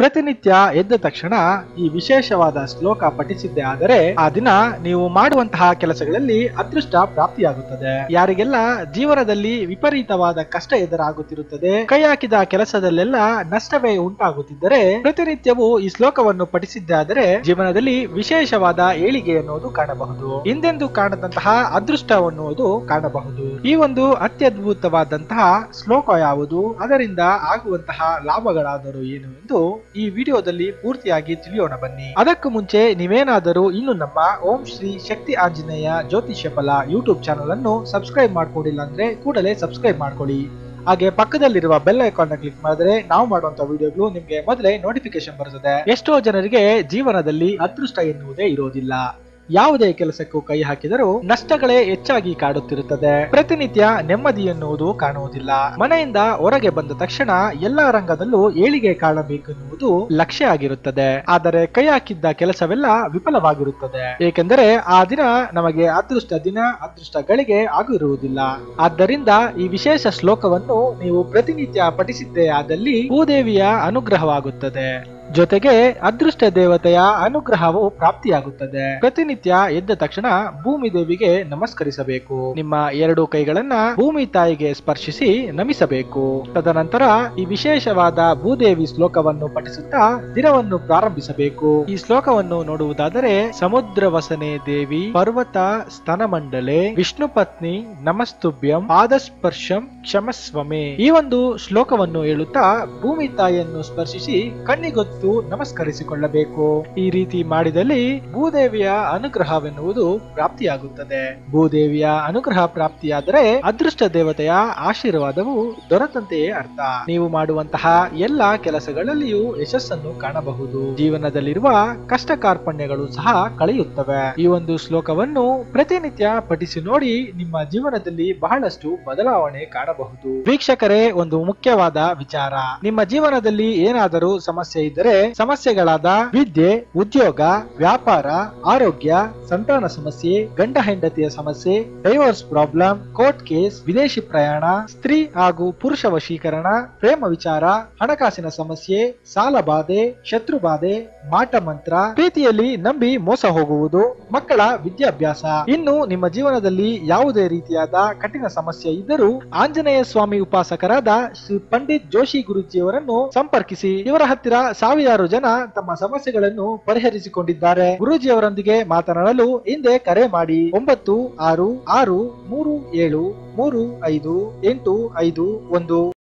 ಪ್ರತಿನಿತ್ಯ ಎದ್ದ ತಕ್ಷಣ ಈ ವಿಶೇಷವಾದ ಶ್ಲೋಕ ಪಠಿಸಿದ್ದೆ ಆದರೆ ಆ ದಿನ ನೀವು ಮಾಡುವಂತಹ ಕೆಲಸಗಳಲ್ಲಿ ಅದೃಷ್ಟ ಪ್ರಾಪ್ತಿಯಾಗುತ್ತದೆ ಯಾರಿಗೆಲ್ಲ ಜೀವನದಲ್ಲಿ ವಿಪರೀತವಾದ ಕಷ್ಟ ಎದುರಾಗುತ್ತಿರುತ್ತದೆ ಕೈ ಹಾಕಿದ ಕೆಲಸದಲ್ಲೆಲ್ಲ ನಷ್ಟವೇ ಉಂಟಾಗುತ್ತಿದ್ದರೆ ಪ್ರತಿನಿತ್ಯವೂ ಈ ಶ್ಲೋಕವನ್ನು ಪಠಿಸಿದ್ದೆ ಆದರೆ ಜೀವನದಲ್ಲಿ ವಿಶೇಷವಾದ ಏಳಿಗೆ ಎನ್ನುವುದು ಕಾಣಬಹುದು ಹಿಂದೆಂದು ಕಾಣದಂತಹ ಅದೃಷ್ಟ ಎನ್ನುವುದು ಕಾಣಬಹುದು ಈ ಒಂದು ಅತ್ಯದ್ಭುತವಾದಂತಹ ಶ್ಲೋಕ ಯಾವುದು ಅದರಿಂದ ಆಗುವಂತಹ ಲಾಭಗಳಾದರೂ ಏನು ಎಂದು ಈ ವಿಡಿಯೋದಲ್ಲಿ ಪೂರ್ತಿಯಾಗಿ ತಿಳಿಯೋಣ ಬನ್ನಿ ಅದಕ್ಕೂ ಮುಂಚೆ ನೀವೇನಾದರೂ ಇನ್ನು ನಮ್ಮ ಓಂ ಶ್ರೀ ಶಕ್ತಿ ಆಂಜನೇಯ ಜ್ಯೋತಿಷ್ಯ ಫಲ ಯೂಟ್ಯೂಬ್ ಚಾನಲ್ ಅನ್ನು ಸಬ್ಸ್ಕ್ರೈಬ್ ಮಾಡ್ಕೊಂಡಿಲ್ಲ ಅಂದ್ರೆ ಕೂಡಲೇ ಸಬ್ಸ್ಕ್ರೈಬ್ ಮಾಡ್ಕೊಳ್ಳಿ ಹಾಗೆ ಪಕ್ಕದಲ್ಲಿರುವ ಬೆಲ್ ಐಕಾನ್ ನ ಕ್ಲಿಕ್ ಮಾಡಿದ್ರೆ ನಾವು ಮಾಡುವಂತ ವಿಡಿಯೋಗಳು ನಿಮ್ಗೆ ಮೊದಲೇ ನೋಟಿಫಿಕೇಶನ್ ಬರುತ್ತದೆ ಎಷ್ಟೋ ಜನರಿಗೆ ಜೀವನದಲ್ಲಿ ಅದೃಷ್ಟ ಎನ್ನುವುದೇ ಇರೋದಿಲ್ಲ ಯಾವುದೇ ಕೆಲಸಕ್ಕೂ ಕೈ ಹಾಕಿದರೂ ನಷ್ಟಗಳೇ ಹೆಚ್ಚಾಗಿ ಕಾಡುತ್ತಿರುತ್ತದೆ ಪ್ರತಿನಿತ್ಯ ನೆಮ್ಮದಿ ಎನ್ನುವುದು ಕಾಣುವುದಿಲ್ಲ ಮನೆಯಿಂದ ಹೊರಗೆ ಬಂದ ತಕ್ಷಣ ಎಲ್ಲಾ ರಂಗದಲ್ಲೂ ಏಳಿಗೆ ಕಾಣಬೇಕೆನ್ನುವುದು ಲಕ್ಷ್ಯ ಆಗಿರುತ್ತದೆ ಆದರೆ ಕೈ ಹಾಕಿದ್ದ ಕೆಲಸವೆಲ್ಲ ವಿಫಲವಾಗಿರುತ್ತದೆ ಏಕೆಂದರೆ ಆ ದಿನ ನಮಗೆ ಅದೃಷ್ಟ ದಿನ ಅದೃಷ್ಟ ಗಳಿಗೆ ಆಗಿರುವುದಿಲ್ಲ ಆದ್ದರಿಂದ ಈ ವಿಶೇಷ ಶ್ಲೋಕವನ್ನು ನೀವು ಪ್ರತಿನಿತ್ಯ ಪಠಿಸಿದ್ದೇ ಆದಲ್ಲಿ ಭೂದೇವಿಯ ಅನುಗ್ರಹವಾಗುತ್ತದೆ ಜೊತೆಗೆ ಅದೃಷ್ಟ ದೇವತೆಯ ಅನುಗ್ರಹವು ಪ್ರಾಪ್ತಿಯಾಗುತ್ತದೆ ಪ್ರತಿನಿತ್ಯ ಎದ್ದ ತಕ್ಷಣ ಭೂಮಿ ದೇವಿಗೆ ನಮಸ್ಕರಿಸಬೇಕು ನಿಮ್ಮ ಎರಡು ಕೈಗಳನ್ನ ಭೂಮಿ ತಾಯಿಗೆ ಸ್ಪರ್ಶಿಸಿ ನಮಿಸಬೇಕು ತದನಂತರ ಈ ವಿಶೇಷವಾದ ಭೂದೇವಿ ಶ್ಲೋಕವನ್ನು ಪಠಿಸುತ್ತಾ ದಿನವನ್ನು ಪ್ರಾರಂಭಿಸಬೇಕು ಈ ಶ್ಲೋಕವನ್ನು ನೋಡುವುದಾದರೆ ಸಮುದ್ರ ವಸನೆ ದೇವಿ ಪರ್ವತ ಸ್ತನಮಂಡಲೆ ವಿಷ್ಣು ಪತ್ನಿ ನಮಸ್ತುಭ್ಯಂ ಪಾದಸ್ಪರ್ಶಂ ಕ್ಷಮಸ್ವಮೆ ಈ ಒಂದು ಶ್ಲೋಕವನ್ನು ಹೇಳುತ್ತಾ ಭೂಮಿ ತಾಯಿಯನ್ನು ಸ್ಪರ್ಶಿಸಿ ಕಣ್ಣಿಗೊತ್ತು ನಮಸ್ಕರಿಸಿಕೊಳ್ಳಬೇಕು ಈ ರೀತಿ ಮಾಡಿದಲ್ಲಿ ಭೂದೇವಿಯ ಅನುಗ್ರಹವೆನ್ನುವುದು ಪ್ರಾಪ್ತಿಯಾಗುತ್ತದೆ ಭೂದೇವಿಯ ಅನುಗ್ರಹ ಪ್ರಾಪ್ತಿಯಾದರೆ ಅದೃಷ್ಟ ದೇವತೆಯ ಆಶೀರ್ವಾದವು ದೊರೆತಂತೆಯೇ ಅರ್ಥ ನೀವು ಮಾಡುವಂತಹ ಎಲ್ಲಾ ಕೆಲಸಗಳಲ್ಲಿಯೂ ಯಶಸ್ಸನ್ನು ಕಾಣಬಹುದು ಜೀವನದಲ್ಲಿರುವ ಕಷ್ಟ ಕಾರ್ಪಣ್ಯಗಳು ಸಹ ಕಳೆಯುತ್ತವೆ ಈ ಒಂದು ಶ್ಲೋಕವನ್ನು ಪ್ರತಿನಿತ್ಯ ಪಠಿಸಿ ನೋಡಿ ನಿಮ್ಮ ಜೀವನದಲ್ಲಿ ಬಹಳಷ್ಟು ಬದಲಾವಣೆ ಕಾಣಬಹುದು ವೀಕ್ಷಕರೇ ಒಂದು ಮುಖ್ಯವಾದ ವಿಚಾರ ನಿಮ್ಮ ಜೀವನದಲ್ಲಿ ಏನಾದರೂ ಸಮಸ್ಯೆ ಇದ್ದರೆ ಸಮಸ್ಯೆಗಳಾದ ವಿದ್ಯೆ ಉದ್ಯೋಗ ವ್ಯಾಪಾರ ಆರೋಗ್ಯ ಸಂತಾನ ಸಮಸ್ಯೆ ಗಂಡ ಹೆಂಡತಿಯ ಸಮಸ್ಯೆ ಡೈವರ್ಸ್ ಪ್ರಾಬ್ಲಮ್ ಕೋರ್ಟ್ ಕೇಸ್ ವಿದೇಶಿ ಪ್ರಯಾಣ ಸ್ತ್ರೀ ಹಾಗೂ ಪುರುಷ ವಶೀಕರಣ ಪ್ರೇಮ ವಿಚಾರ ಹಣಕಾಸಿನ ಸಮಸ್ಯೆ ಸಾಲ ಬಾಧೆ ಶತ್ರು ಬಾಧೆ ಮಾಟ ಮಂತ್ರ ಪ್ರೀತಿಯಲ್ಲಿ ನಂಬಿ ಮೋಸ ಹೋಗುವುದು ಮಕ್ಕಳ ವಿದ್ಯಾಭ್ಯಾಸ ಇನ್ನು ನಿಮ್ಮ ಜೀವನದಲ್ಲಿ ಯಾವುದೇ ರೀತಿಯಾದ ಕಠಿಣ ಸಮಸ್ಯೆ ಇದ್ದರೂ ಆಂಜನೇಯ ಸ್ವಾಮಿ ಉಪಾಸಕರಾದ ಶ್ರೀ ಪಂಡಿತ್ ಜೋಶಿ ಗುರುಜಿಯವರನ್ನು ಸಂಪರ್ಕಿಸಿ ಇವರ ಹತ್ತಿರ ಸಾವಿರಾರು ಜನ ತಮ್ಮ ಸಮಸ್ಯೆಗಳನ್ನು ಪರಿಹರಿಸಿಕೊಂಡಿದ್ದಾರೆ ಗುರೂಜಿಯವರೊಂದಿಗೆ ಮಾತನಾಡಲು ಹಿಂದೆ ಕರೆ ಮಾಡಿ ಒಂಬತ್ತು ಆರು ಆರು ಮೂರು ಏಳು ಮೂರು ಐದು ಎಂಟು ಐದು ಒಂದು